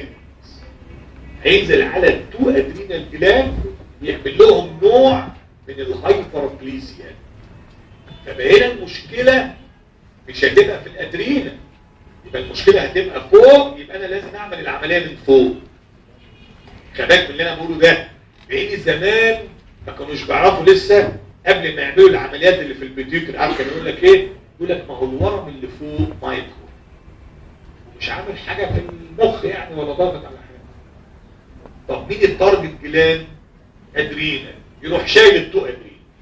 هينزل على التو ادرينال جلاند يعمل لهم نوع من الهايبربليسيا فبقى هنا المشكله مش هتبقى في الادرينال يبقى المشكله هتبقى فوق يبقى انا لازم اعمل العمليه من فوق خباك من اللي انا بقوله ده لان زمان ما كانوش بيعرفوا لسه قبل ما يعملوا العمليات اللي في البيتيوتر عارف كانوا يقول لك ايه يقول لك ما هو الورم اللي فوق مايكرو مش عامل حاجه في المخ يعني ولا ضاغط على حاجه طب مين التارجت جلاند ادرينال يروح شايل التو ادرينال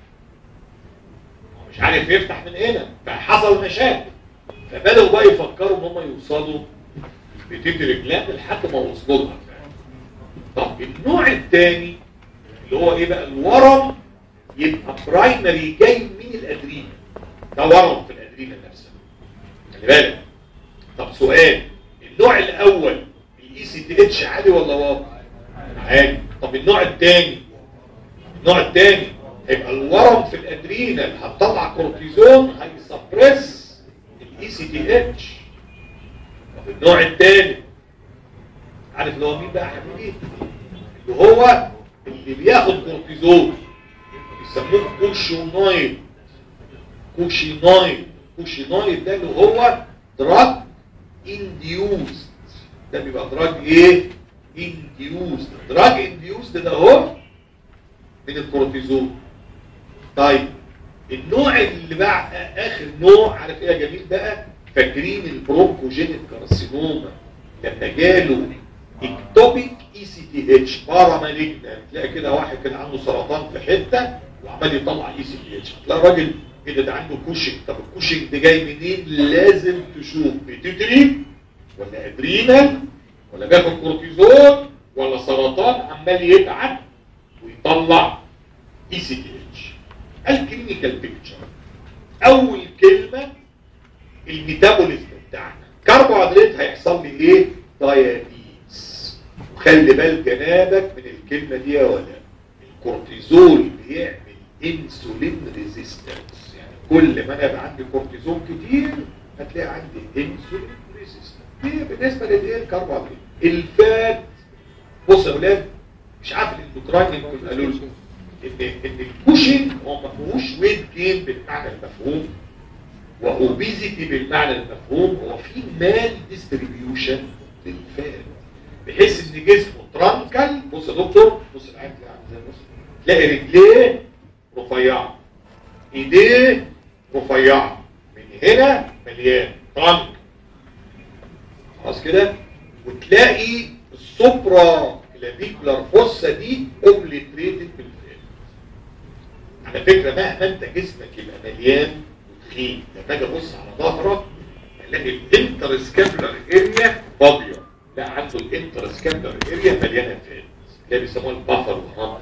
هو مش عارف يفتح من هنا فحصل مشاكل فبدأوا بقى يفكروا ان هم يوصلوا بتيتر جلاند لحد ما وصلوا لها طب النوع الثاني اللي هو ايه بقى الورم يبقى برايمري جاي من الادرينال ده ورم في الادرينال نفسها خلي بالك طب سؤال النوع الاول الاي سي تي اتش عالي ولا واطي عالي طب النوع الثاني النوع الثاني هيبقى الورم في الادرينال هتطلع كورتيزون هيسبريس الاي سي تي اتش طب النوع الثاني عارف اللي هو مين بقى يا حبيبي وهو اللي بياخد كورتيزون بيسموه كوشينويد كوشينويد كوشينويد ده اللي هو دراج انديوز ده بيبقى دراج ايه انديوز دراج انديوز ده هو من الكورتيزون طيب النوع اللي بعد اخر نوع عارف ايه يا جميل بقى فاكرين البرونكوجينيك كارسينوما لما جاله اكتوبيك اي سي تي اتش بارا مالجنا تلاقي كده واحد كان عنده سرطان في حته وعمال يطلع اي سي تي اتش تلاقي الراجل كده ده عنده كوشنج طب الكوشنج ده جاي منين لازم تشوف بيتيتري ولا ادرينال ولا بياخد كورتيزون ولا سرطان عمال يبعت ويطلع اي سي تي اتش الكلينيكال بيكتشر اول كلمه الميتابوليزم بتاعنا كربوهيدرات هيحصل لي ايه دايابيتس وخلي بال جنابك من الكلمه دي يا ولد الكورتيزول بيعمل انسولين ريزيستنس يعني كل ما انا يبقى عندي كورتيزون كتير هتلاقي عندي انسولين ريزيستنس دي بالنسبه للايه الكربوهيدرات الفات بص يا ولاد مش عارف الاندوكراين يمكن قالوا لكم ان ان الكوشنج هو ما فيهوش ويت جين بالمعنى المفهوم واوبيزيتي بالمعنى المفهوم هو في مال ديستريبيوشن للفات بحيث ان جسمه ترانكل بص يا دكتور بص العين تلاقي عامل زي بص تلاقي رجليه رفيعه ايديه رفيعه من هنا مليان ترانك خلاص كده وتلاقي السوبرا كلافيكولار فوسا دي اوبليتريتد بالفات على فكره مهما انت جسمك يبقى مليان وتخين لما اجي ابص على ظهرك الاقي الانترسكابلر اريا فاضيه لا عنده الانترسكابلر اريا مليانه فات ده بيسموها البفر وهرم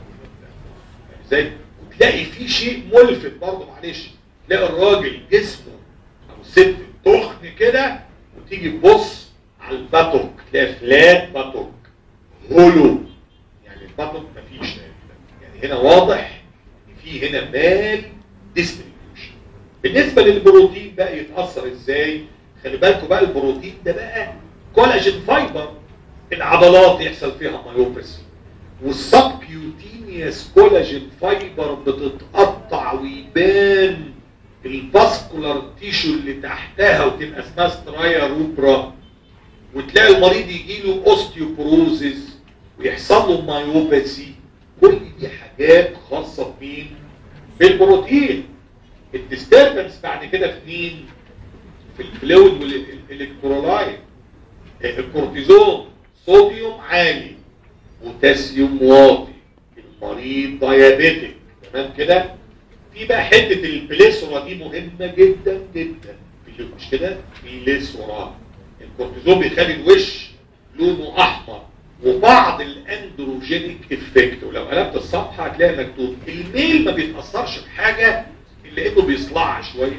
ازاي وتلاقي في شيء ملفت برضه معلش تلاقي الراجل جسمه او الست تخن كده وتيجي تبص على الباتوك تلاقي فلات باتوك هولو يعني الباتوك مفيش يعني هنا واضح ان في هنا مال ديستريبيوشن بالنسبه للبروتين بقى يتاثر ازاي خلي بالكم بقى البروتين ده بقى كولاجين فايبر العضلات يحصل فيها مايوباسي والسبكيوتينيوس كولاجين فايبر بتتقطع ويبان الباسكولار تيشو اللي تحتها وتبقى اسمها سترايا روبرا وتلاقي المريض يجي له اوستيوبروزيس ويحصل له مايوباسي كل دي حاجات خاصه بمين؟ بالبروتين الديستربنس بعد كده في مين؟ في الفلويد والالكترولايت الكورتيزون صوديوم عالي بوتاسيوم واطي المريض دايابيتك تمام كده في بقى حته البليسورا دي مهمه جدا جدا مش كده بليسورا الكورتيزون بيخلي الوش لونه احمر وبعض الاندروجينيك افكت ولو قلبت الصفحه هتلاقي مكتوب الميل ما بيتاثرش بحاجه الا انه بيصلع شويه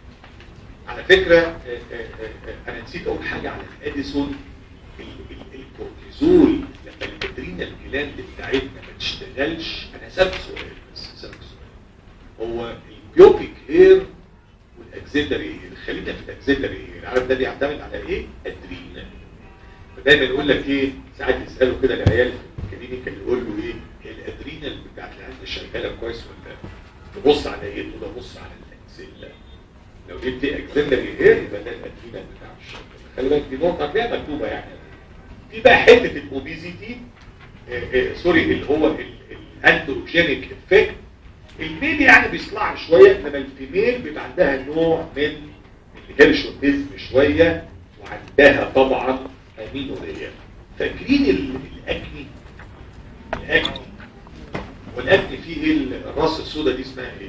على فكره آه، آه، آه، انا نسيت اقول حاجه على الاديسون ال- ال- الكورتيزول لما الادرينال جلاند بتاعتنا ما تشتغلش انا سالت سؤال بس سالت سؤال هو البيوبيك هير والاكزيلري هير خلينا في الاكزيلري هير عارف ده بيعتمد على ايه؟ ادرينال فدايما يقول لك ايه ساعات يسالوا كده العيال في الكلينيكال يقول له ايه الادرينال بتاعت العيال دي شغاله كويس ولا لا؟ تبص على ايه؟ تقول له بص على الاكزيلا لو جبت اكزيلري هير يبقى ده الادرينال بتاع الشغل خلي بالك دي نقطه هتلاقيها مكتوبه يعني في بقى حته الاوبيزيتي آه، آه، سوري اللي هو الاندروجينيك افكت الميل يعني بيصلع شويه انما الفيميل بيبقى عندها نوع من الهيرشوتيزم شويه وعندها طبعا امينوريا فاكرين ال- الاكني الاكني والاكني فيه ايه الراس السوداء دي اسمها ايه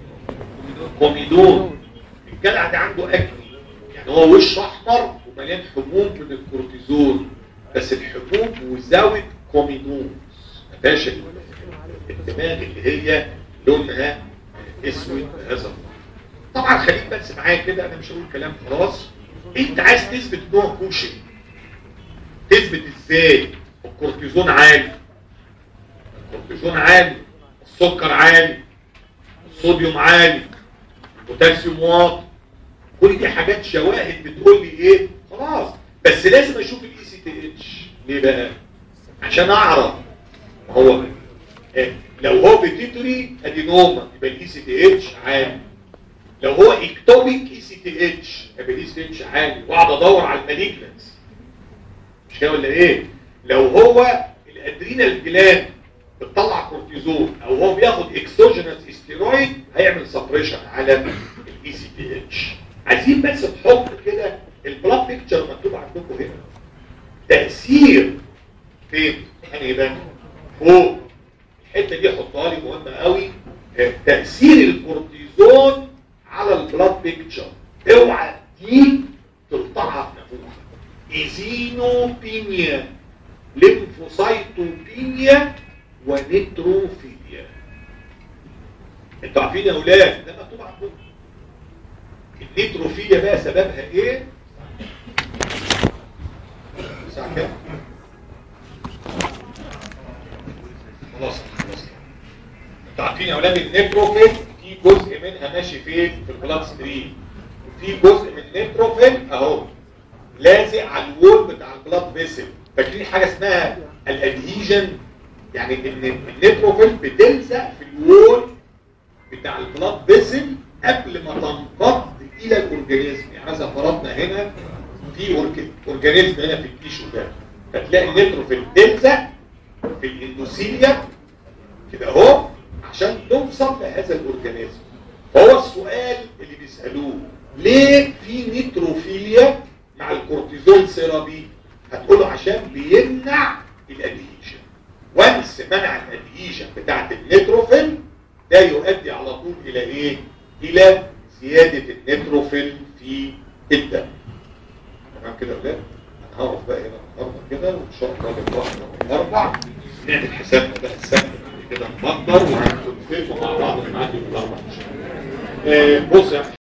كوميدون الجدع ده عنده اكني يعني هو وش احمر ومليان حبوب من الكورتيزون بس الحبوب وزاويه كوميدون ما فيهاش ال- الدماغ اللي هي لونها اسود بهذا اللون طبعا خليك بس معايا كده انا مش هقول كلام خلاص انت عايز تثبت نوع كوشن تثبت ازاي الكورتيزون عالي الكورتيزون عالي السكر عالي الصوديوم عالي البوتاسيوم واطي كل دي حاجات شواهد بتقول لي ايه خلاص بس لازم اشوف الاي سي تي اتش ليه بقى عشان اعرف هو آه، لو هو بيتيتوري ادينوما يبقى الاي سي تي اتش عالي لو هو اكتوبيك اي سي تي اتش يبقى الاي سي تي اتش عالي واقعد ادور على المالجنس مش كده ولا ايه لو هو الادرينال جلاند بتطلع كورتيزون او هو بياخد اكسوجينس استيرويد هيعمل سبريشن على الاي سي تي اتش عايزين بس نحط كده البلاد بيكتشر مكتوب عندكم هنا تاثير فين يعني ده فوق الحته دي حطها لي مهمه قوي آه، تاثير الكورتيزون على البلاد بيكتشر اوعى دي تقطعها في نافوخك ايزينوبينيا ليمفوسايتوبينيا ونيتروفيليا انتوا عارفين يا اولاد ده مكتوب عندكم النيتروفيليا بقى سببها ايه الساعه كام خلاص خلاص انتوا عارفين يا اولاد النيتروفيل في جزء منها ماشي فين في البلاد ستريم وفي جزء من النيتروفيل اهو لازق على الوول بتاع البلاد فيسل فاكرين حاجه اسمها الادهيجن يعني ان النيتروفيل بتلزق في الوول بتاع البلاد فيسل قبل ما تنقض الى الاورجانيزم يعني مثلا فرضنا هنا في أورج- اورجانيزم هنا في التيشو ده فتلاقي النيتروفيل تلزق في الاندوثيليا كده اهو عشان توصل لهذا الاورجانيزم فهو السؤال اللي بيسالوه ليه في نيتروفيليا مع الكورتيزول سيرابي هتقوله عشان بيمنع الادهيشن وانس منع الادهيشن بتاعت النيتروفيل ده يؤدي على طول الى ايه الى زياده النيتروفيل في الدم تمام كده يا ولاد انا هقف بقى هنا النهارده كده وان شاء الله للوحده الاربع نعمل حسابنا بقى السبت بعد كده نفكر وهنكونفيرم مع بعض الميعاد يوم الاربع ان شاء الله آه، بص يا